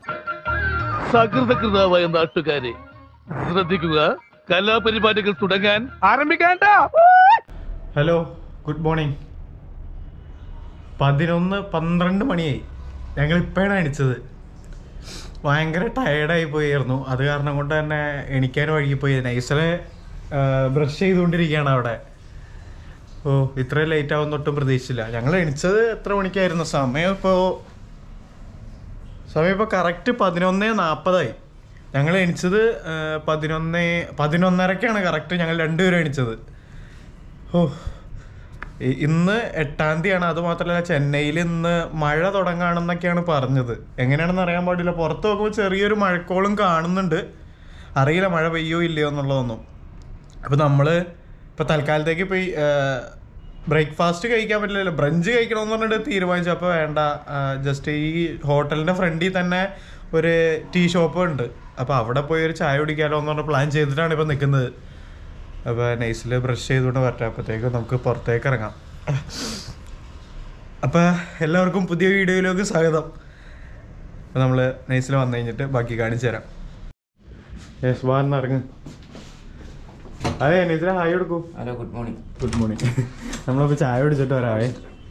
സകൃതകൃതാവായ നാട്ടുകാരെ ശ്രദ്ധിക്കുക കലാപരിപാടികൾ തുടങ്ങാൻ ആരംഭിക്കാൻ ഹലോ ഗുഡ് മോർണിംഗ് പതിനൊന്ന് പന്ത്രണ്ട് മണിയായി ഞങ്ങൾ ഇപ്പോഴാണ് അടിച്ചത് ഭയങ്കര ടയേർഡായി പോയിരുന്നു അത് കാരണം കൊണ്ട് തന്നെ എണിക്കാൻ വഴുകിപ്പോയി നൈസലെ ബ്രഷ് ചെയ്തുകൊണ്ടിരിക്കുകയാണ് അവിടെ ഓ ഇത്രയും ലേറ്റ് ആവും തൊട്ടും പ്രതീക്ഷിച്ചില്ല ഞങ്ങൾ എണിച്ചത് എത്ര മണിക്കായിരുന്നു സമയം ഇപ്പോൾ സമയം ഇപ്പോൾ കറക്റ്റ് പതിനൊന്ന് നാൽപ്പതായി ഞങ്ങൾ എണിച്ചത് ആ, പതിനൊന്ന് പതിനൊന്നരക്കാണ് കറക്റ്റ് ഞങ്ങൾ രണ്ടുപേരും എണിച്ചത് ഓ ഇ- ഇന്ന് എട്ടാം തീയതിയാണ് അത് മാത്രമല്ല ചെന്നൈയിൽ ഇന്ന് മഴ തുടങ്ങാണെന്നൊക്കെയാണ് പറഞ്ഞത് എങ്ങനെയാണെന്ന് അറിയാൻ പാടില്ല പുറത്ത് നോക്കുമ്പോൾ ചെറിയൊരു മഴക്കോളും കാണുന്നുണ്ട് അറിയില്ല മഴ പെയ്യോ ഇല്ലയോ എന്നുള്ളതൊന്നും അപ്പോൾ നമ്മൾ ഇപ്പോൾ തൽക്കാലത്തേക്ക് ഇപ്പോൾ ഈ ബ്രേക്ക്ഫാസ്റ്റ് കഴിക്കാൻ പറ്റില്ലല്ലോ ബ്രഞ്ച് കഴിക്കണമെന്ന് പറഞ്ഞിട്ട് തീരുമാനിച്ചു അപ്പോൾ വേണ്ട ജസ്റ്റ് ഈ ഹോട്ടലിൻ്റെ ഫ്രണ്ടിൽ തന്നെ ഒരു ടീ ഷോപ്പ് ഉണ്ട് അപ്പോൾ അവിടെ പോയി ഒരു ചായ കുടിക്കാലോ എന്ന് പറഞ്ഞ പ്ലാൻ ചെയ്തിട്ടാണ് ഇപ്പോൾ നിൽക്കുന്നത് അപ്പോൾ നൈസിൽ ബ്രഷ് ചെയ്തുകൊണ്ട് വരട്ടെ അപ്പോഴത്തേക്കും നമുക്ക് പുറത്തേക്ക് ഇറങ്ങാം അപ്പോൾ എല്ലാവർക്കും പുതിയ വീഡിയോയിലേക്ക് സ്വാഗതം അപ്പോൾ നമ്മൾ നൈസിൽ വന്നു കഴിഞ്ഞിട്ട് ബാക്കി കാണിച്ചു തരാം യെസ് വാ എന്ന് ഇറങ്ങ് അതെ നൈസിലെ ഹായ് കൊടുക്കൂ hello good morning good morning നമ്മളപ്പോൾ ചായ കുടിച്ചിട്ട് വരാവേ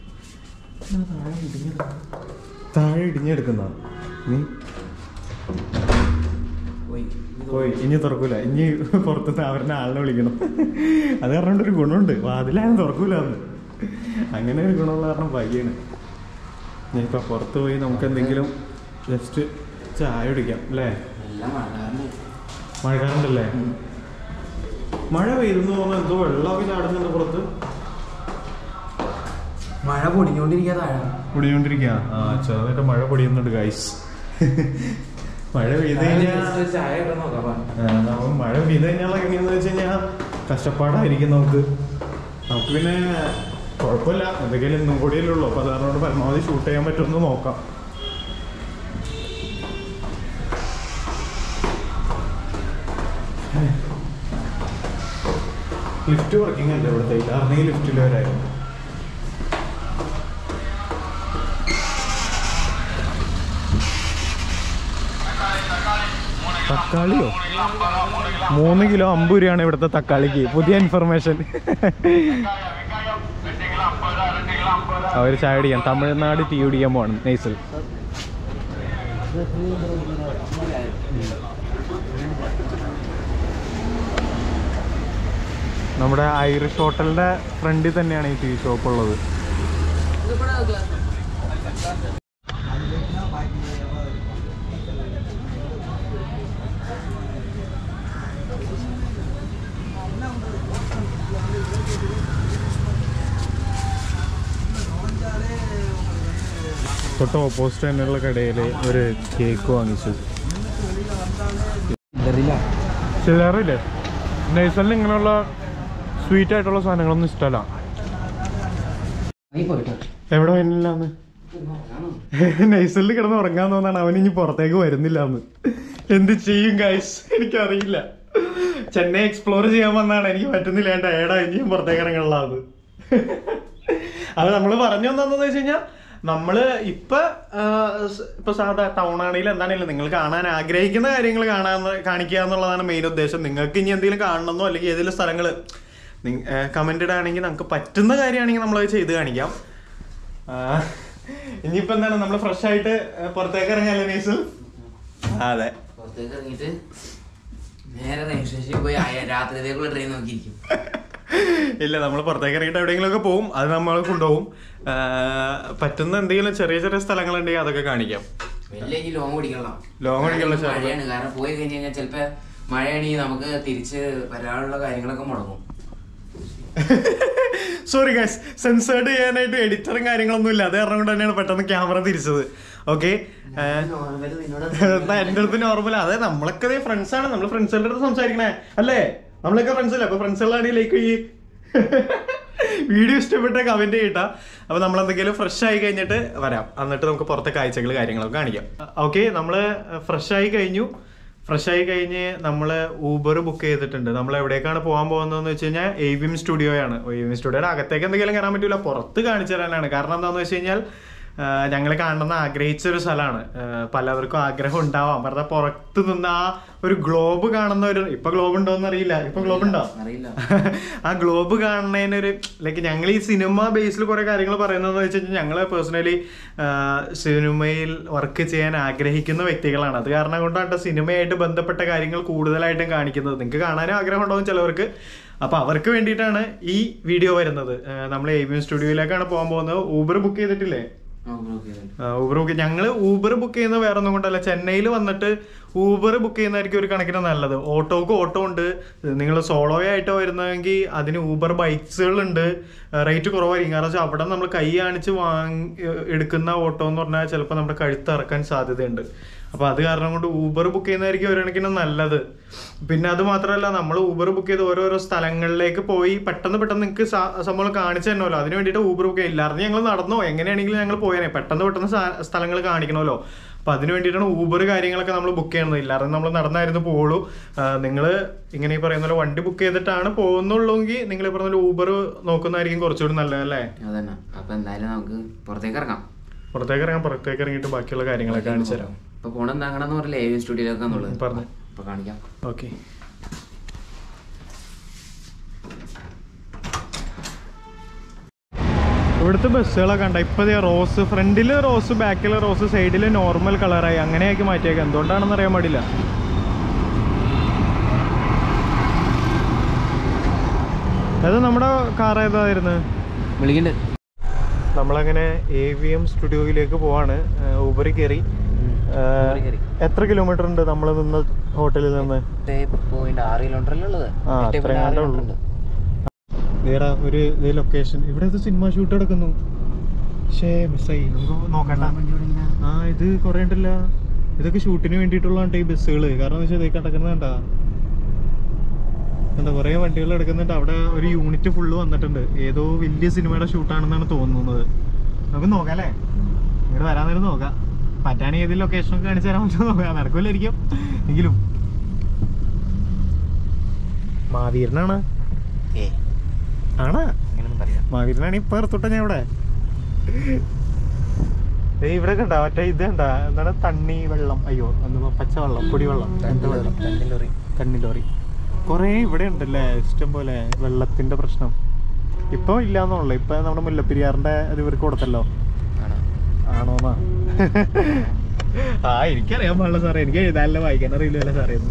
താഴെ ഇടിഞ്ഞെടുക്കുന്ന നീ പോയി ഇനി തുറക്കൂല ഇനി പുറത്തുനിന്ന് അവരുടെ ആളിനെ വിളിക്കണം അത് കാരണം ഒരു ഗുണമുണ്ട് വാതിലായാലും തുറക്കൂല അന്ന് അങ്ങനെ ഒരു ഗുണമുള്ള കാരണം ഭാഗ്യാണ് ഞാനിപ്പോൾ പുറത്ത് പോയി നമുക്ക് എന്തെങ്കിലും ജസ്റ്റ് ചായ കുടിക്കാം അല്ലേ എല്ലാം മഴക്കാരന് മഴക്കാറുണ്ടല്ലേ മഴ പെയ്തെന്ന് തോന്നുന്നു എന്തോ വെള്ളമൊക്കെ ചാടുന്നുണ്ട് പുറത്ത് മഴ പൊടിഞ്ഞോണ്ടിരിക്കാ താഴെ പൊടിഞ്ഞോണ്ടിരിക്കുക ആ ചെറുതായിട്ട് മഴ പൊടിയുന്നുണ്ട് ഗൈസ് മഴ പെയ്ത് കഴിഞ്ഞാൽ Just ഒരു ചായ ഇടാൻ നോക്കാം വാ. നമ്മൾ മഴ പെയ്ത് കഴിഞ്ഞാൽ എങ്ങനെയാന്ന് വെച്ച് കഴിഞ്ഞാൽ കഷ്ടപ്പാടായിരിക്കും നമുക്ക് നമുക്ക് പിന്നെ കുഴപ്പമില്ല എന്തെങ്കിലും ഇന്നും കൂടിയല്ലേ ഉള്ളൂ അപ്പോൾ അതുകൊണ്ട് പരമാവധി ഷൂട്ട് ചെയ്യാൻ പറ്റുമെന്ന് നോക്കാം ലിഫ്റ്റ് വർക്കിംഗ് അല്ല ഇവിടുത്തെ ഇല്ലായിരുന്നെങ്കിൽ ലിഫ്റ്റിൽ വരായിരുന്നു തക്കാളിയോ മൂന്ന് കിലോ അമ്പത് രൂപയാണ് ഇവിടുത്തെ തക്കാളിക്ക് പുതിയ ഇൻഫർമേഷൻ അവർ ചായ കുടിക്കാൻ തമിഴ്നാട് ടീ കുടിക്കാൻ പോകണം നെയ്സിൽ നമ്മുടെ ഐറിഷ് ഹോട്ടലിന്റെ ഫ്രണ്ടിൽ തന്നെയാണ് ഈ ടീ ഷോപ്പ് ഉള്ളത് തൊട്ട് ഓപ്പോസിറ്റ് തന്നെയുള്ള കടയിൽ ഒരു കേക്ക് വാങ്ങിച്ചു ഇതറിയില്ല ചില്ലറില്ലേ നൈസലിന് ഇങ്ങനെയുള്ള സ്വീറ്റ് ആയിട്ടുള്ള സാധനങ്ങളൊന്നും ഇഷ്ടമല്ല നീ പോയിട്ട് എവിടെ വരുന്നില്ലാന്ന് നൈസലിൽ കിടന്ന് ഉറങ്ങാൻ തോന്നാണ് അവൻ ഇനി പുറത്തേക്ക് വരുന്നില്ല എന്ന് എന്ത് ചെയ്യും ഗൈസ് എനിക്കറിയില്ല ചെന്നൈ എക്സ്പ്ലോർ ചെയ്യാൻ വന്നാണ് എനിക്ക് പറ്റുന്നില്ല ഏട്ടാ ഏടാ ഇനിയും പുറത്തേക്ക് ഇറങ്ങുള്ളത് അത് നമ്മൾ പറഞ്ഞു വന്നതെന്ന് വെച്ച് കഴിഞ്ഞാൽ നമ്മള് ഇപ്പൊ ആ, സ് ഇപ്പൊ സാധാ ടൗൺ ആണെങ്കിലും എന്താണെങ്കിലും നിങ്ങൾ കാണാൻ ആഗ്രഹിക്കുന്ന കാര്യങ്ങൾ കാണാൻ കാണിക്കുക എന്നുള്ളതാണ് മെയിൻ ഉദ്ദേശം നിങ്ങൾക്ക് ഇനി എന്തെങ്കിലും കാണണമെന്നോ അല്ലെങ്കിൽ ഏതെങ്കിലും സ്ഥലങ്ങൾ കമന്റഡ് ആണെങ്കിൽ നമുക്ക് പറ്റുന്ന കാര്യമാണെങ്കിൽ നമ്മളത് ചെയ്ത് കാണിക്കാം ആ, ഇനിയിപ്പോ എന്താണ് നമ്മൾ ഫ്രഷ് ആയിട്ട് ആ, പുറത്തേക്ക് ഇറങ്ങാല്ലേ നേസൽ അതെ പുറത്തേക്ക് ഇറങ്ങിയിട്ട് നേരെ റെയിൽവേ സ്റ്റേഷനിൽ പോയി ആയ- രാത്രിയിലേക്കുള്ള ട്രെയിൻ നോക്കിയിരിക്കും ഇല്ല നമ്മൾ പുറത്തേക്ക് ഇറങ്ങിയിട്ട് എവിടെയെങ്കിലും ഒക്കെ പോകും അത് നമ്മൾ കൊണ്ടുപോകും ആ, പറ്റുന്ന എന്തെങ്കിലും ചെറിയ ചെറിയ സ്ഥലങ്ങളുണ്ടെങ്കിൽ അതൊക്കെ കാണിക്കാം വലിയ ഇനി ലോങ് ഓടിക്കണം Long ഓടിക്കാനുള്ള സ്ഥലം. മഴയാണ് കാരണം പോയി കഴിഞ്ഞ് കഴിഞ്ഞാൽ ചിലപ്പോ മഴയാണെങ്കിൽ നമുക്ക് തിരിച്ച് വരാനുള്ള കാര്യങ്ങളൊക്കെ മുടങ്ങും സോറി ഗൈസ് സെൻസേർഡ് ചെയ്യാനായിട്ട് എഡിറ്ററും കാര്യങ്ങളൊന്നും ഇല്ല അത് കാരണം കൊണ്ട് തന്നെയാണ് പെട്ടെന്ന് ക്യാമറ തിരിച്ചത് ഓക്കെ നോർമൽ നിന്നോട് എന്റെ അടുത്ത് നോർമൽ അതെ നമ്മളൊക്കെ ഫ്രണ്ട്സ് ആണ് നമ്മൾ ഫ്രണ്ട്സുകളുടെ അടുത്ത് സംസാരിക്കണേ അല്ലേ നമ്മളൊക്കെ ഫ്രണ്ട്സ് അല്ലേ അപ്പൊ ഫ്രണ്ട്സുകളാണെങ്കിൽ ലൈക്ക് ഈ വീഡിയോ ഇഷ്ടപ്പെട്ട കമന്റ് ചെയ്യട്ടാ അപ്പൊ നമ്മൾ എന്തെങ്കിലും ഫ്രഷ് ആയി കഴിഞ്ഞിട്ട് വരാം എന്നിട്ട് നമുക്ക് പുറത്തെ കാഴ്ചകൾ കാര്യങ്ങളൊക്കെ കാണിക്കാം ഓക്കെ നമ്മള് ഫ്രഷ് ആയി കഴിഞ്ഞു ഫ്രഷ് ആയി കഴിഞ്ഞ് നമ്മൾ ഊബർ ബുക്ക് ചെയ്തിട്ടുണ്ട് നമ്മൾ എവിടേക്കാണ് പോകാൻ പോകുന്നതെന്ന് വെച്ച് കഴിഞ്ഞാൽ എ വി എം സ്റ്റുഡിയോയാണ് എ വി എം സ്റ്റുഡിയോയുടെ അകത്തേക്ക് എന്തെങ്കിലും കയറാൻ പറ്റില്ല പുറത്ത് കാണിച്ചു തരാനാണ് കാരണം എന്താണെന്ന് വെച്ച് കഴിഞ്ഞാൽ ഞങ്ങൾ കാണണമെന്ന് ആഗ്രഹിച്ച ഒരു സ്ഥലമാണ് പലവർക്കും ആഗ്രഹം ഉണ്ടാവാം വെറുതെ പുറത്ത് നിന്ന് ആ ഒരു ഗ്ലോബ് കാണുന്ന ഒരു ഇപ്പൊ ഗ്ലോബ് ഉണ്ടോ എന്ന് അറിയില്ല ഇപ്പൊ ഗ്ലോബ് ഉണ്ടോ അറിയില്ല ആ ഗ്ലോബ് കാണുന്നതിനൊരു ലൈക്ക് ഞങ്ങൾ ഈ സിനിമ ബേസിൽ കുറെ കാര്യങ്ങൾ പറയുന്നത് വെച്ച് കഴിഞ്ഞാൽ ഞങ്ങൾ പേഴ്സണലി സിനിമയിൽ വർക്ക് ചെയ്യാൻ ആഗ്രഹിക്കുന്ന വ്യക്തികളാണ് അത് കാരണം കൊണ്ടാണ് സിനിമയായിട്ട് ബന്ധപ്പെട്ട കാര്യങ്ങൾ കൂടുതലായിട്ടും കാണിക്കുന്നത് നിങ്ങൾക്ക് കാണാനും ആഗ്രഹം ഉണ്ടാവും ചിലവർക്ക് അപ്പൊ അവർക്ക് വേണ്ടിയിട്ടാണ് ഈ വീഡിയോ വരുന്നത് നമ്മൾ എ സ്റ്റുഡിയോയിലേക്കാണ് പോകാൻ പോകുന്നത് ഊബർ ബുക്ക് ചെയ്തിട്ടില്ലേ ആ, okay, okay. ഊബർ ബുക്ക് ഞങ്ങൾ ഊബർ ബുക്ക് ചെയ്യുന്നത് വേറെ ഒന്നും കൊണ്ടല്ല ചെന്നൈയിൽ വന്നിട്ട് ഊബർ ബുക്ക് ചെയ്യുന്നതായിരിക്കും ഒരു കണക്കിന് നല്ലത് ഓട്ടോക്ക് ഓട്ടോ ഉണ്ട് നിങ്ങൾ സോളോ ആയിട്ടോ വരുന്നതെങ്കിൽ അതിന് ഊബർ ബൈക്സുകളുണ്ട് റേറ്റ് കുറവായിരിക്കും കാരണം വെച്ചാൽ അവിടെ നമ്മൾ കൈ കാണിച്ച് വാങ്ങി എടുക്കുന്ന ഓട്ടോ എന്ന് പറഞ്ഞാൽ ചിലപ്പോൾ നമ്മുടെ കഴുത്ത് ഇറക്കാൻ സാധ്യതയുണ്ട് അപ്പോൾ അത് കാരണം കൊണ്ട് ഊബർ ബുക്ക് ചെയ്യുന്നതായിരിക്കും ഒരു കണക്കിന് നല്ലത് പിന്നെ അത് മാത്രമല്ല നമ്മൾ ഊബർ ബുക്ക് ചെയ്ത് ഓരോരോ സ്ഥലങ്ങളിലേക്ക് പോയി പെട്ടെന്ന് പെട്ടെന്ന് നിങ്ങൾക്ക് സംഭവം കാണിച്ചു തരണമല്ലോ അതിന് വേണ്ടിയിട്ട് ഊബർ ബുക്ക് ചെയ്യില്ലായിരുന്നു ഞങ്ങൾ നടന്നോ എങ്ങനെയാണെങ്കിലും ഞങ്ങൾ പോയേനെ പെട്ടെന്ന് പെട്ടെന്ന് സ്ഥലങ്ങൾ കാണിക്കണമല്ലോ അപ്പൊ അതിന് വേണ്ടിയിട്ടാണ് ഊബർ കാര്യങ്ങളൊക്കെ നമ്മൾ ബുക്ക് ചെയ്യണത് ഇല്ലാതെ നമ്മൾ നടന്നായിരുന്നു പോകുള്ളൂ നിങ്ങൾ ഇങ്ങനെ ഈ പറയുന്ന പോലെ വണ്ടി ബുക്ക് ചെയ്തിട്ടാണ് പോകുന്നുള്ളൂങ്കിൽ നിങ്ങൾ ഈ പറഞ്ഞ ഊബർ നോക്കുന്നതായിരിക്കും കുറച്ചുകൂടി നല്ലതല്ലേ അതന്നെ അപ്പൊ എന്തായാലും നമുക്ക് പുറത്തേക്ക് ഇറങ്ങാം പുറത്തേക്ക് ഇറങ്ങാൻ പുറത്തേക്ക് ഇറങ്ങിയിട്ട് ബാക്കിയുള്ള കാര്യങ്ങളൊക്കെ കാണിച്ചു തരാം ഇപ്പൊ പോണം എന്താകണമെന്ന് പറഞ്ഞില്ല ഏവിയൻ സ്റ്റുഡിയോയിലേക്കാന്നുള്ളത് പറഞ്ഞു അപ്പൊ കാണിക്കാം ഓക്കെ ഇവിടുത്തെ ബസ്സുകളൊക്കെ കണ്ട ഇപ്പൊ ദേ റോസ് ഫ്രണ്ടില് റോസ് ബാക്കിൽ റോസ് സൈഡിൽ നോർമൽ കളറായി അങ്ങനെയാക്കി മാറ്റിയേക്കാം എന്തുകൊണ്ടാണെന്ന് അറിയാൻ പാടില്ല അത് നമ്മുടെ കാർ ഏതായിരുന്നു വിളിക്കണ്ട് നമ്മളങ്ങനെ എ വി എം സ്റ്റുഡിയോയിലേക്ക് പോവാണ് ഊബറിൽ കയറി ഊബറിൽ കയറി. എത്ര കിലോമീറ്റർ ഉണ്ട് നമ്മൾ നിന്ന ഹോട്ടലിൽ നിന്ന് പോയിന്റ് ആറ് കിലോമീറ്റർ അല്ലേ ഉള്ളത് ആ, എട്ടേ അത്രയും point ആറ് കണ്ടേ kilometer ഉള്ളൂ. ഉണ്ട്. വേറെ ഒരു ലൊക്കേഷൻ ഇവിടെ ഇത് സിനിമ ഷൂട്ട് നടക്കുന്നു ഷേ മിസ്സായി നമുക്ക് നോക്കണ്ട ആ ഇത് കുറേ ഉണ്ടല്ല ഇതൊക്കെ ഷൂട്ടിന് വേണ്ടിയിട്ടുള്ളതാണ് ഈ ബസ്സുകൾ കാരണം എന്ന് വെച്ചാൽ ഇത് കിടക്കുന്നത് കണ്ടാ എന്താ കുറേ വണ്ടികൾ എടുക്കുന്നുണ്ട് അവിടെ ഒരു യൂണിറ്റ് ഫുള്ള് വന്നിട്ടുണ്ട് ഏതോ വലിയ സിനിമയുടെ ഷൂട്ടാണെന്നാണ് തോന്നുന്നത് നമുക്ക് നോക്കാം അല്ലേ ഇങ്ങോട്ട് വരാൻ നേരം നോക്കാം പറ്റാണെങ്കിൽ ഏത് ലൊക്കേഷൻ ഒക്കെ കാണിച്ചു തരാൻ പറ്റുമോ നോക്കാം നടക്കൂലായിരിക്കും എങ്കിലും മാവീരനാണ് ഏയ്, ആണാ അങ്ങനെയൊന്നും പറയാം മാവീരനാണ് ഇപ്പൊ ഇറത്തോട്ട ഞാൻ ഇവിടെ ഏയ് ഇവിടെ കണ്ട മറ്റേ ഇത് കണ്ട എന്താണ് തണ്ണി വെള്ളം അയ്യോ എന്താ പച്ച വെള്ളം പൊടിവെള്ളം എന്താ വെള്ളം തണ്ടിലോറി തണ്ണി ലോറി കൊറേ ഇവിടെ ഉണ്ടല്ലേ ഇഷ്ടം പോലെ വെള്ളത്തിന്റെ പ്രശ്നം ഇപ്പൊ ഇല്ലാന്നുള്ളു ഇപ്പൊ നമ്മുടെ മുല്ലപ്പെരിയാറിന്റെ അത് ഇവർക്ക് കൊടുത്തല്ലോ ആണോ ആണോന്നാ ആ എനിക്കറിയാൻ പാടില്ല സാറേ എനിക്ക് എഴുതാനല്ല വായിക്കാൻ അറിയില്ലല്ലോ സാറേ എന്ന്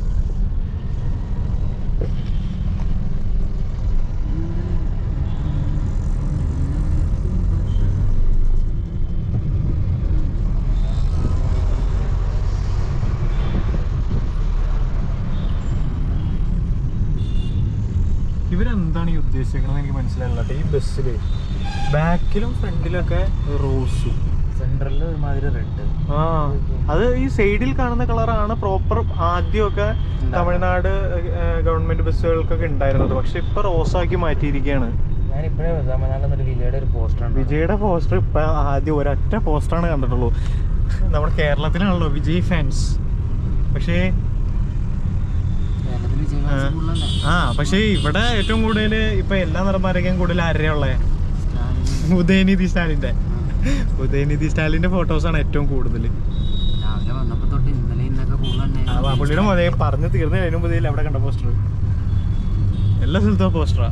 ഇവരെന്താണ് ഈ ഉദ്ദേശിക്കുന്നത് എനിക്ക് മനസ്സിലായില്ല കേട്ടോ. ഈ ബസ്സില് ബാക്കിലും ഫ്രണ്ടിലൊക്കെ റോസും സെൻട്രലിൽ ഒരുമാതിരി റെഡ് ആ അത് ഈ സൈഡിൽ കാണുന്ന കളറാണ് പ്രോപ്പർ ആദ്യമൊക്കെ തമിഴ്നാട് ഗവൺമെന്റ് ബസ്സുകൾക്കൊക്കെ ഉണ്ടായിരുന്നത് പക്ഷെ ഇപ്പൊ റോസാക്കി മാറ്റിയിരിക്കുകയാണ് ഞാൻ ഇപ്പഴേ തമിഴ്നാട്ടിൽ വിലയുടെ ഒരു പോസ്റ്റർ ഉണ്ട് വിജയുടെ പോസ്റ്റർ ഇപ്പൊ ആദ്യം ഒരൊറ്റ പോസ്റ്ററാണ് കണ്ടിട്ടുള്ളൂ നമ്മുടെ കേരളത്തിലാണല്ലോ വിജയ് ഫാൻസ് പക്ഷേ കേരളത്തിൽ വിജയ് ആ. ഫാൻസ് കൂടുതലല്ലേ? ആ പക്ഷേ ഇവിടെ ഏറ്റവും കൂടുതൽ ഇപ്പൊ എല്ലാ നടന്മാരൊക്കെയും കൂടുതൽ ആരെയാ ഉള്ളേ സ്റ്റാലിൻ. ഉദയനിധി സ്റ്റാലിന്റെ ഉദയനിധി സ്റ്റാലിന്റെ ഫോട്ടോസാണ് ഏറ്റവും കൂടുതൽ രാവിലെ വന്നപ്പോ തൊട്ട് ഇന്നലെ ഇന്നൊക്കെ കൂടുതലുണ്ടായിരുന്നു. ആ പുള്ളിയുടെ മുതലേ പറഞ്ഞു തീർന്നതിന് മുതൽ അവിടെ കണ്ട പോസ്റ്റർ എല്ലാ സ്ഥലത്തും പോസ്റ്ററാ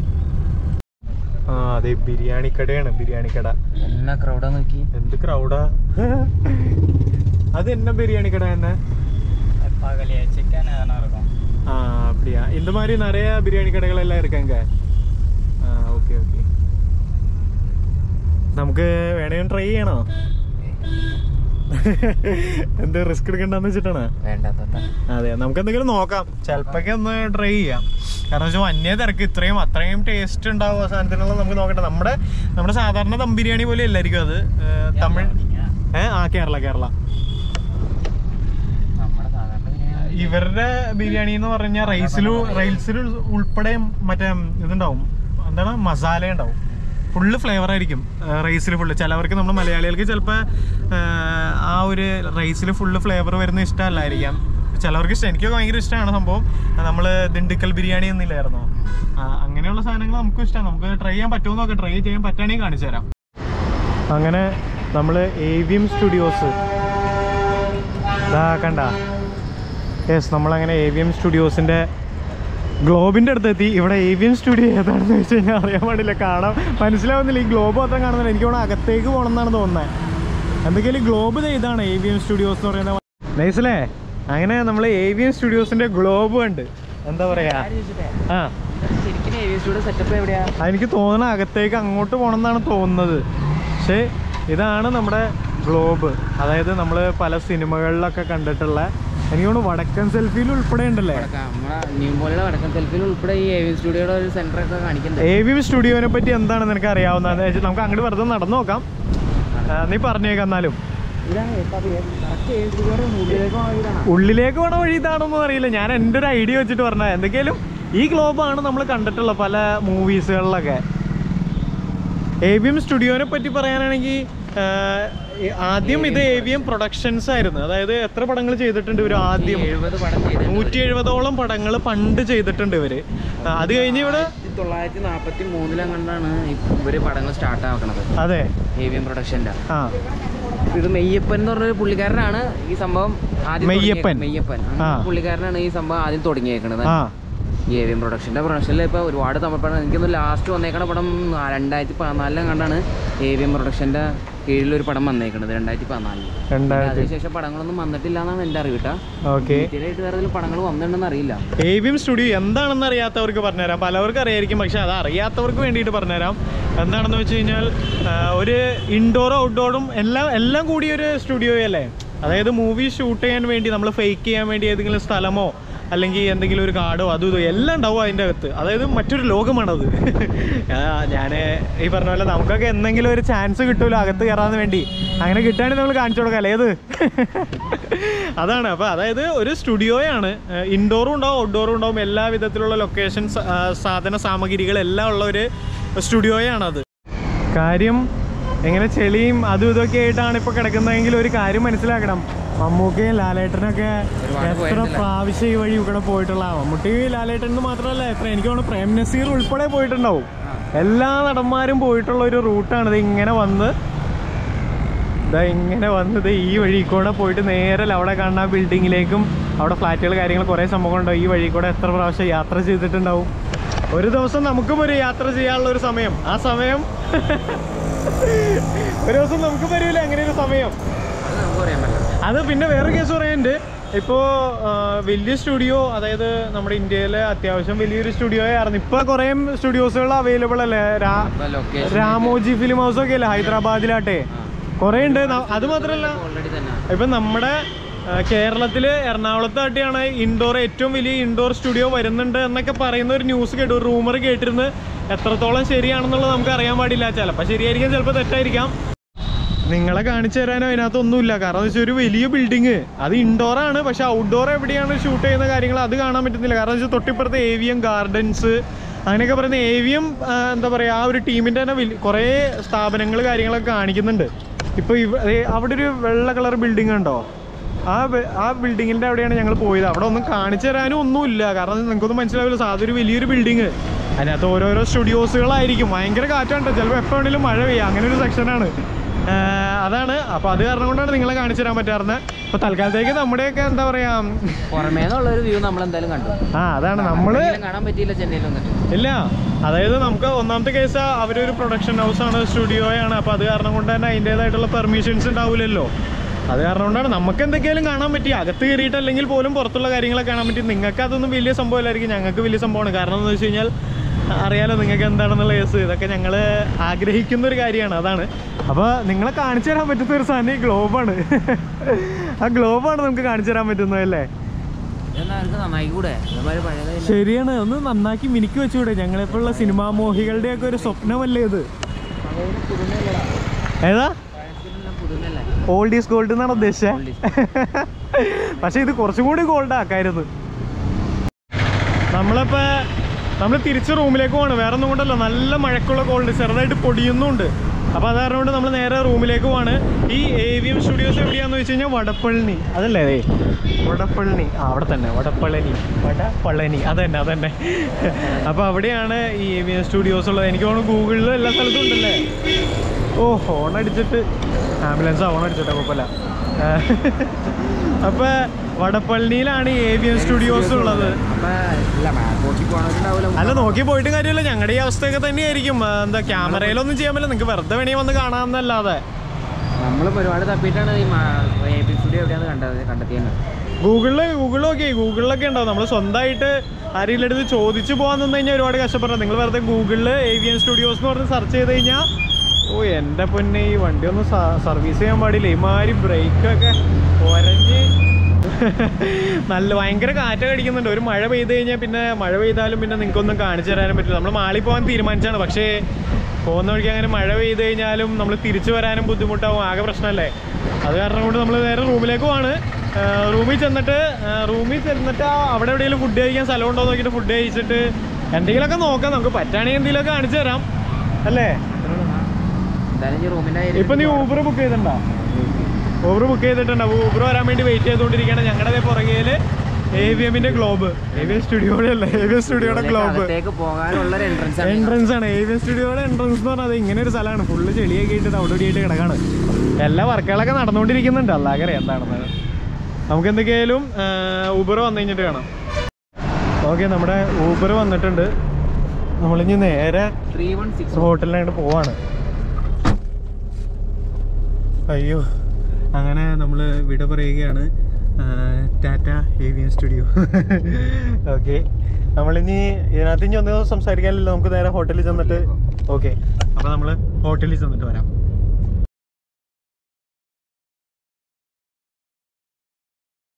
ആ അതെ ബിരിയാണി കടയാണ് ബിരിയാണി കട എന്നാ ക്രൗഡാ നോക്കി എന്ത് ക്രൗഡാ அது என்ன பிரியாணி கடை என்ன പകലേ ചിക്കൻ இருக்கும் ஆ அப்படியா இந்த மாதிரி நிறைய பிரியாணி கடைகள் எல்லாம் இருக்காங்க ആ ഓക്കെ ഓക്കെ നമുക്ക് വേണമെങ്കിൽ ട്രൈ ചെയ്യണോ എന്ത് റിസ്ക് എടുക്കണ്ടെന്ന് വെച്ചിട്ടാണ് വേണ്ടാത്ത അതെ നമുക്ക് എന്തെങ്കിലും നോക്കാം ചിലപ്പൊക്കെ ഒന്ന് ട്രൈ ചെയ്യാം കാരണം വെച്ചാൽ വന്യ തിരക്ക് ഇത്രയും അത്രയും ടേസ്റ്റ് ഉണ്ടാവും ആ സാധനത്തിനുള്ള നമുക്ക് നോക്കട്ടെ നമ്മുടെ നമ്മുടെ സാധാരണ ദം ബിരിയാണി പോലെ അല്ലായിരിക്കും അത് ഏ, തമിഴ് ഏ ആ കേരള കേരള നമ്മുടെ സാധാരണ ബിരിയാണി ഇവരുടെ ബിരിയാണി എന്ന് പറഞ്ഞാൽ റൈസിൽ റൈസിൽ ഉൾപ്പെടെ മറ്റേ ഇതുണ്ടാവും എന്താണ് മസാല ഉണ്ടാവും ഫുള്ള് ഫ്ലേവർ ആയിരിക്കും റൈസിൽ ഫുള്ള് ചിലവർക്ക് നമ്മൾ മലയാളികൾക്ക് ചിലപ്പോൾ ആ ഒരു റൈസിൽ ഫുള്ള് ഫ്ലേവർ വരുന്ന ഇഷ്ടമല്ലായിരിക്കാം ചിലവർക്ക് ഇഷ്ടം എനിക്കൊക്കെ ഭയങ്കര ഇഷ്ടമാണ് സംഭവം നമ്മൾ ദിണ്ടുക്കൽ ബിരിയാണി എന്നില്ലായിരുന്നോ ആ, അങ്ങനെയുള്ള സാധനങ്ങൾ നമുക്കും ഇഷ്ടമാണ് നമുക്ക് ട്രൈ ചെയ്യാൻ പറ്റുമോ നോക്കാം ട്രൈ ചെയ്യാൻ പറ്റുകയാണെങ്കിൽ കാണിച്ചു തരാം അങ്ങനെ നമ്മൾ ഏവിയം സ്റ്റുഡിയോസ് ഇതാ കണ്ട യെസ് നമ്മളങ്ങനെ ഏവിയം സ്റ്റുഡിയോസിൻ്റെ ഗ്ലോബിൻ്റെ അടുത്തെത്തി ഇവിടെ ഏവിയം സ്റ്റുഡിയോ ഏതാണെന്ന് വെച്ച് കഴിഞ്ഞാൽ അറിയാൻ പാടില്ല കാണാൻ മനസ്സിലാവുന്നില്ല ഈ ഗ്ലോബ് മാത്രം കാണുന്നില്ല എനിക്ക് തോന്നുന്നു അകത്തേക്ക് പോകണം എന്നാണ് തോന്നുന്നത് എന്തൊക്കെയാലും ഗ്ലോബ് ദേ ഇതാണ് ഏവിയം സ്റ്റുഡിയോസ് എന്ന് പറയുന്നത് നൈസല്ലേ അങ്ങനെ നമ്മൾ ഏവിയം സ്റ്റുഡിയോസിൻ്റെ ഗ്ലോബ് ഉണ്ട് എന്താ പറയാ ആ ശരിക്കും ഏവിയസ്റ്റുടെ സെറ്റപ്പ് എവിടെയാ ആ, എനിക്ക് തോന്നണ അകത്തേക്ക് അങ്ങോട്ട് പോകണം എന്നാണ് തോന്നുന്നത് പക്ഷേ ഇതാണ് നമ്മുടെ ഗ്ലോബ് അതായത് നമ്മൾ പല സിനിമകളിലൊക്കെ കണ്ടിട്ടുള്ള എനിക്ക് തോന്നുന്നു വടക്കൻ സെൽഫിയിൽ ഉൾപ്പെടെ ഉണ്ടല്ലേ നമ്മുടെ ന്യൂ പോലെയുള്ള വടക്കൻ സെൽഫിൽ ഉൾപ്പെടെ ഈ ഏവിയൻ സ്റ്റുഡിയോയുടെ ഒരു സെന്റർ ഒക്കെ കാണിക്കുന്നുണ്ട് ഏവിയം സ്റ്റുഡിയോനെ പറ്റി എന്താണ് നിനക്ക് അറിയാവുന്നത് വെച്ചാൽ നമുക്ക് അങ്ങോട്ട് വെറുതെ നടന്നു നോക്കാം ആ, നീ പറഞ്ഞേക്കാം എന്നാലും ഉള്ളിലേക്ക് പോണ വഴി ഇതാണെന്നൊന്നും അറിയില്ല ഞാൻ എൻ്റെ ഒരു ഐഡിയ വെച്ചിട്ട് പറഞ്ഞ എന്തൊക്കെയാലും ഈ ഗ്ലോബാണ് നമ്മൾ കണ്ടിട്ടുള്ള പല മൂവീസുകളിലൊക്കെ ഏവിയം സ്റ്റുഡിയോനെ പറ്റി പറയാനാണെങ്കിൽ ആദ്യം ഇത് ഏവിയം പ്രൊഡക്ഷൻസ് ആയിരുന്നു അതായത് എത്ര പടങ്ങൾ ചെയ്തിട്ടുണ്ട് ഇവർ ആദ്യം എഴുപത് പടം ചെയ്ത് നൂറ്റി എഴുപതോളം പടങ്ങൾ പണ്ട് ചെയ്തിട്ടുണ്ട് ഇവര് ആ, അത് കഴിഞ്ഞ് ഇവിടെ ആയിരത്തി തൊള്ളായിരത്തി നാൽപ്പത്തി മൂന്നിലെങ്ങാണ്ടാണ് ഇവര് പടങ്ങൾ സ്റ്റാർട്ട് ആക്കണത് അതെ ഏവിയൻ പ്രൊഡക്ഷൻ്റെ ആ ഇത് മെയ്യപ്പൻ എന്ന് പറഞ്ഞൊരു പുള്ളിക്കാരനാണ് ഈ സംഭവം ആദ്യം മെയ്യപ്പൻ. തുടങ്ങിയത്. മെയ്യപ്പൻ ആ. ആ പുള്ളിക്കാരനാണ് ഈ സംഭവം ആദ്യം തുടങ്ങിയേക്കണത് ആ ഈ ഏവിയൻ പ്രൊഡക്ഷൻ്റെ പ്രൊഡക്ഷനിൽ ഇപ്പോൾ ഒരുപാട് തമിഴ് പടം എനിക്കൊന്ന് ലാസ്റ്റ് വന്നേക്കണ പടം ആ രണ്ടായിരത്തി പതിനാലിലും കണ്ടാണ് ഏവിയൻ പ്രൊഡക്ഷൻ്റെ കീഴിലൊരു പടം വന്നേക്കണത് രണ്ടായിരത്തി പതിനാലിൽ രണ്ടായിരത്തി അതിനുശേഷം പടങ്ങളൊന്നും വന്നിട്ടില്ല എന്നാണ് എൻ്റെ അറിവ് കേട്ടോ ഓക്കെ ഡീറ്റെയിൽ ആയിട്ട് വേറെ ഏതെങ്കിലും പടങ്ങൾ വന്നിട്ടുണ്ടെന്ന് അറിയില്ല ഏവിയം സ്റ്റുഡിയോ എന്താണെന്ന് അറിയാത്തവർക്ക് പറഞ്ഞുതരാം പലവർക്കും അറിയായിരിക്കും പക്ഷെ അത് അറിയാത്തവർക്ക് വേണ്ടിയിട്ട് പറഞ്ഞുതരാം എന്താണെന്ന് വെച്ച് കഴിഞ്ഞാൽ ആ, ഒരു ഇൻഡോറും ഔട്ട്ഡോറും എല്ലാം എല്ലാം കൂടി ഒരു സ്റ്റുഡിയോ അല്ലേ അതായത് മൂവി ഷൂട്ട് ചെയ്യാൻ വേണ്ടി നമ്മൾ ഫേക്ക് ചെയ്യാൻ വേണ്ടി ഏതെങ്കിലും സ്ഥലമോ അല്ലെങ്കിൽ എന്തെങ്കിലും ഒരു കാർഡോ അതും ഇതും എല്ലാം ഉണ്ടാവും അതിൻ്റെ അകത്ത് അതായത് മറ്റൊരു ലോകമാണത് ഞാൻ ഈ പറഞ്ഞ പോലെ നമുക്കൊക്കെ എന്തെങ്കിലും ഒരു ചാൻസ് കിട്ടുമല്ലോ അകത്ത് കയറാൻ വേണ്ടി അങ്ങനെ കിട്ടുകയാണെങ്കിൽ നമ്മൾ കാണിച്ചു കൊടുക്കാം അല്ലേ ഏത് അതാണ് അപ്പോൾ അതായത് ഒരു സ്റ്റുഡിയോയാണ് ഇൻഡോറും ഉണ്ടാവും ഔട്ട്ഡോറും ഉണ്ടാവും എല്ലാ വിധത്തിലുള്ള ലൊക്കേഷൻ സാധന സാമഗ്രികൾ എല്ലാം ഉള്ള ഒരു സ്റ്റുഡിയോയാണത് കാര്യം എങ്ങനെ ചെളിയും അതും ഇതൊക്കെ ആയിട്ടാണ് ഇപ്പോൾ കിടക്കുന്നതെങ്കിൽ ഒരു കാര്യം മനസ്സിലാക്കണം മമ്മൂക്കയും ലാലേട്ടനൊക്കെ ഒരുപാട് എത്ര പോയിട്ടില്ല. പ്രാവശ്യം ഈ വഴി ഇവിടെ പോയിട്ടുള്ള മമ്മൂട്ടി ലാലേട്ടൻ എന്ന് മാത്രമല്ല എത്ര എനിക്ക് തോന്നുന്നു പ്രേം നസീർ ഉൾപ്പെടെ പോയിട്ടുണ്ടാവും എല്ലാ നടന്മാരും പോയിട്ടുള്ള ഒരു റൂട്ടാണ് ഇത് ഇങ്ങനെ വന്ന് ഇതാ ഇങ്ങനെ വന്നത് ഈ വഴി കൂടെ പോയിട്ട് നേരെ അവിടെ കാണുന്ന ആ ബിൽഡിങ്ങിലേക്കും അവിടെ ഫ്ലാറ്റുകൾ കാര്യങ്ങൾ കുറേ സംഭവങ്ങളുണ്ടാവും ഈ വഴി കൂടെ എത്ര പ്രാവശ്യം യാത്ര ചെയ്തിട്ടുണ്ടാവും ഒരു ദിവസം നമുക്കും ഒരു യാത്ര ചെയ്യാനുള്ള ഒരു സമയം ആ സമയം ഒരു ദിവസം നമുക്കും വരില്ല അങ്ങനെ ഒരു സമയം അത് നമുക്ക് പറയാൻ പറ്റില്ല അത് പിന്നെ വേറെ കേസ് പറയാനുണ്ട് ഇപ്പോൾ വലിയ സ്റ്റുഡിയോ അതായത് നമ്മുടെ ഇന്ത്യയിലെ അത്യാവശ്യം വലിയൊരു സ്റ്റുഡിയോ ആയിരുന്നു ഇപ്പോൾ കുറേ സ്റ്റുഡിയോസുകൾ അവൈലബിൾ അല്ലേ രാ ഇപ്പൊ ലൊക്കേഷൻ രാമോജി ഫിലിം ഹൗസ് ഒക്കെ അല്ലേ ഹൈദരാബാദിലാട്ടെ കുറേ ഉണ്ട് ന- അത് മാത്രമല്ല ഓൾറെഡി തന്നെ ഇപ്പം നമ്മുടെ ആ, കേരളത്തില് എറണാകുളത്താട്ടിയാണ് ഇൻഡോർ ഏറ്റവും വലിയ ഇൻഡോർ സ്റ്റുഡിയോ വരുന്നുണ്ട് എന്നൊക്കെ പറയുന്ന ഒരു ന്യൂസ് കേട്ടു ഒരു റൂമർ കേട്ടിരുന്ന് എത്രത്തോളം ശരിയാണെന്നുള്ളത് നമുക്ക് അറിയാൻ പാടില്ല ചിലപ്പോൾ ശരിയായിരിക്കാം ചിലപ്പോൾ തെറ്റായിരിക്കാം നിങ്ങളെ കാണിച്ചു തരാനോ അതിനകത്തൊന്നുമില്ല കാരണം എന്ന് വെച്ചാൽ ഒരു വലിയ ബിൽഡിങ് അത് ഇൻഡോർ ആണ് പക്ഷെ ഔട്ട്ഡോർ എവിടെയാണ് ഷൂട്ട് ചെയ്യുന്ന കാര്യങ്ങൾ അത് കാണാൻ പറ്റുന്നില്ല കാരണം എന്ന് വെച്ചാൽ തൊട്ടിപ്പുറത്ത് ഏവിയം ഗാർഡൻസ് അങ്ങനെയൊക്കെ പറയുന്ന ഏവിയം എന്താ പറയുക ആ ഒരു ടീമിൻ്റെ തന്നെ വലിയ കുറേ സ്ഥാപനങ്ങൾ കാര്യങ്ങളൊക്കെ കാണിക്കുന്നുണ്ട് ഇപ്പോൾ ഇവ ദേ അവിടെ ഒരു വെള്ള കളർ ബിൽഡിംഗ് ഉണ്ടോ ആ ബി- ആ ബിൽഡിങ്ങിൻ്റെ അവിടെയാണ് ഞങ്ങൾ പോയത് അവിടെ ഒന്നും കാണിച്ചു തരാനും ഒന്നുമില്ല കാരണം നിങ്ങൾക്കൊന്നും മനസ്സിലാവില്ല സാധനം ഒരു വലിയൊരു ബിൽഡിങ് അതിനകത്ത് ഓരോരോ സ്റ്റുഡിയോസുകളായിരിക്കും ഭയങ്കര കാറ്റാണ് ചിലപ്പോൾ എപ്പോൾ വേണമെങ്കിലും മഴ പെയ്യാം അങ്ങനെ ഒരു സെക്ഷനാണ് അതാണ് അപ്പോൾ അത് കാരണം കൊണ്ടാണ് നിങ്ങളെ കാണിച്ചു തരാൻ പറ്റാറുന്നത് അപ്പോൾ തൽക്കാലത്തേക്ക് നമ്മുടെയൊക്കെ എന്താ പറയുക പുറമേന്നുള്ള ഒരു വ്യൂ നമ്മൾ എന്തായാലും കണ്ടു ആ അതാണ് നമ്മൾ എവിടെയെങ്കിലും കാണാൻ പറ്റിയില്ല ചെന്നൈയിൽ വന്നിട്ട് ഇല്ല അതായത് നമുക്ക് ഒന്നാമത്തെ കേസ് അവരൊരു പ്രൊഡക്ഷൻ ഹൗസാണ് സ്റ്റുഡിയോയാണ് അപ്പോൾ അത് കാരണം കൊണ്ട് തന്നെ അതിൻ്റേതായിട്ടുള്ള പെർമിഷൻസ് ഉണ്ടാവില്ലല്ലോ അത് കാരണം കൊണ്ടാണ് നമുക്ക് എന്തൊക്കെയാലും കാണാൻ പറ്റി അകത്ത് കയറിയിട്ട് അല്ലെങ്കിൽ പോലും പുറത്തുള്ള കാര്യങ്ങളൊക്കെ കാണാൻ പറ്റി നിങ്ങൾക്ക് അതൊന്നും വലിയ സംഭവമല്ലായിരിക്കും ഞങ്ങൾക്ക് വലിയ സംഭവമാണ് കാരണം എന്ന് വെച്ച് കഴിഞ്ഞാൽ അറിയാലോ നിങ്ങൾക്ക് എന്താണെന്നുള്ള കേസ് ഇതൊക്കെ ഞങ്ങൾ ആഗ്രഹിക്കുന്ന ഒരു കാര്യമാണ് അതാണ് അപ്പോൾ നിങ്ങളെ കാണിച്ചു തരാൻ പറ്റുന്ന ഒരു സാധനം ഈ ഗ്ലോബാണ് ആ ഗ്ലോബാണ് നമുക്ക് കാണിച്ചു തരാൻ പറ്റുന്നത് അല്ലേ ഇതെന്താ എനിക്ക് നന്നായി കൂടെ ഇതേമാതിരി പഴയത് ശരിയാണ് ഒന്ന് നന്നാക്കി മിനുക്കി വെച്ചുകൂടെ ഞങ്ങളെപ്പോഴുള്ള സിനിമാ മോഹികളുടെ ഒക്കെ ഒരു സ്വപ്നമല്ലേ ഇത് ഏതാ പുതുമല്ലേ ഓൾഡ് ഈസ് ഗോൾഡ് എന്നാണ് ഉദ്ദേശിച്ചത് പക്ഷെ ഇത് കുറച്ചും കൂടി ഗോൾഡ് ആക്കായിരുന്നു നമ്മളിപ്പോ നമ്മൾ തിരിച്ച് റൂമിലേക്ക് പോവാണ് വേറെ ഒന്നും കൊണ്ടല്ല നല്ല മഴക്കുള്ള ഗോൾഡ് ചെറുതായിട്ട് പൊടിയുന്നുണ്ട് അപ്പോൾ അത് കാരണം കൊണ്ട് നമ്മൾ നേരെ റൂമിലേക്ക് പോവാണ് ഈ എ വി എം സ്റ്റുഡിയോസ് എവിടെയാണെന്ന് വെച്ച് കഴിഞ്ഞാൽ വടപ്പള്ളി അതല്ലേ അതെ വടപ്പള്ളി ആ അവിടെ തന്നെ വടപ്പള്ളനി വടപ്പള്ളനി അതന്നെ അതന്നെ അപ്പോൾ അവിടെയാണ് ഈ എ വി എം സ്റ്റുഡിയോസ് ഉള്ളത് എനിക്ക് തോന്നുന്നു ഗൂഗിളിൽ എല്ലാ സ്ഥലത്തും ഉണ്ടല്ലേ ഓ ഹോൺ അടിച്ചിട്ട് ആംബുലൻസ് ഹോൺ അടിച്ചിട്ട് കുഴപ്പമില്ല അപ്പോൾ വടപ്പള്ളിയിലാണ് എ വി എം സ്റ്റുഡിയോസ് ഉള്ളത് അപ്പൊ ഇല്ല മാപ്പോക്കി പോകണമെന്നുണ്ടാവില്ല അല്ല നോക്കി പോയിട്ട് കാര്യമില്ല ഞങ്ങളുടെ ഈ അവസ്ഥയൊക്കെ തന്നെയായിരിക്കും ആ, എന്താ ക്യാമറയിലൊന്നും ചെയ്യാൻ പറ്റില്ല നിങ്ങൾക്ക് വെറുതെ വേണമെങ്കിൽ വന്ന് കാണാമെന്നല്ലാതെ നമ്മളിപ്പോൾ ഒരുപാട് തപ്പിയിട്ടാണ് ഈ എ പി സ്റ്റുഡിയോ എവിടെയാണ് കണ്ടത് കണ്ടെത്തിയത് ഗൂഗിളിൽ ഗൂഗിളിൽ ഓക്കെ ഗൂഗിളിലൊക്കെ ഉണ്ടാവും നമ്മൾ സ്വന്തമായിട്ട് ആരെങ്കിലും അടുത്ത് ചോദിച്ചു പോകാൻ നിന്ന് കഴിഞ്ഞാൽ ഒരുപാട് കഷ്ടപ്പെടാം നിങ്ങൾ വെറുതെ ഗൂഗിളിൽ ഏവിയൻ സ്റ്റുഡിയോസ് എന്ന് പറഞ്ഞ് സെർച്ച് ചെയ്ത് കഴിഞ്ഞാൽ ഓ എൻ്റെ പൊന്നെ ഈ വണ്ടി ഒന്ന് സർവീസ് ചെയ്യാൻ പാടില്ല ഇമാതിരി ബ്രേക്കൊക്കെ ഒരഞ്ഞ് നല്ല ഭയങ്കര കാറ്റൊക്കെ അടിക്കുന്നുണ്ട് ഒരു മഴ പെയ്ത് കഴിഞ്ഞാൽ പിന്നെ മഴ പെയ്താലും പിന്നെ നിങ്ങൾക്കൊന്നും കാണിച്ചു തരാനും പറ്റില്ല നമ്മൾ മാളി പോകാൻ തീരുമാനിച്ചാണ് പക്ഷേ പോകുന്ന വഴിക്ക് അങ്ങനെ മഴ പെയ്ത് കഴിഞ്ഞാലും നമ്മൾ തിരിച്ചു വരാനും ബുദ്ധിമുട്ടാവും ആകെ പ്രശ്നമല്ലേ അത് കാരണം കൊണ്ട് നമ്മൾ നേരെ റൂമിലേക്ക് പോവാണ് റൂമിൽ ചെന്നിട്ട് റൂമിൽ ചെന്നിട്ട് ആ അവിടെ എവിടെയെങ്കിലും ഫുഡ് കഴിക്കാൻ സ്ഥലം ഉണ്ടോ എന്ന് നോക്കിയിട്ട് ഫുഡ് കഴിച്ചിട്ട് എന്തെങ്കിലുമൊക്കെ നോക്കാം നമുക്ക് പറ്റുകയാണെങ്കിൽ എന്തെങ്കിലുമൊക്കെ കാണിച്ചു തരാം അല്ലേ എന്തായാലും ഈ റൂമിന്റെ ഇപ്പൊ നീ ഊബർ ബുക്ക് ചെയ്തിട്ടുണ്ടോ ഊബർ ബുക്ക് ചെയ്തിട്ടുണ്ട് ഊബർ വരാൻ വേണ്ടി വെയിറ്റ് ചെയ്തുകൊണ്ടിരിക്കുകയാണ് ഞങ്ങളുടെ പുറകെയില് എ വി എമ്മിന്റെ ഗ്ലോബ് എ വി എം സ്റ്റുഡിയോയുടെ അല്ല എ വി എം സ്റ്റുഡിയോയുടെ ഗ്ലോബ് അകത്തേക്ക് പോകാനുള്ള ഒരു എൻട്രൻസ് ആണ് എൻട്രൻസ് ആണ് എ വി എം സ്റ്റുഡിയോയുടെ എൻട്രൻസ് എന്ന് പറഞ്ഞാൽ ഇങ്ങനെ ഒരു സ്ഥലമാണ് ഫുള്ള് ചെളിയൊക്കെ ഇട്ടിട്ട് അവിടെ ഇവിടെ ആയിട്ട് കിടക്കാണ് എല്ലാ വർക്കുകളൊക്കെ നടന്നുകൊണ്ടിരിക്കുന്നുണ്ട് അല്ലാതെ എന്താണെന്ന് നമുക്ക് എന്തൊക്കെയായാലും ഊബർ വന്നു കഴിഞ്ഞിട്ട് കാണാം ഓക്കെ നമ്മുടെ ഊബർ വന്നിട്ടുണ്ട് നമ്മളിനി നേരെ ത്രീ വൺ സിക്സ് ഹോട്ടലിനായിട്ട് പോവാണ് അയ്യോ അങ്ങനെ നമ്മൾ വിട പറയുകയാണ് ടാറ്റ ഏവിയൻ സ്റ്റുഡിയോ ഓക്കെ നമ്മളിനി ഇതിനകത്ത് ഇനി ഒന്നും സംസാരിക്കാനില്ല നമുക്ക് നേരെ ഹോട്ടലിൽ ചെന്നിട്ട് ഓക്കെ അപ്പോൾ നമ്മൾ ഹോട്ടലിൽ ചെന്നിട്ട് വരാം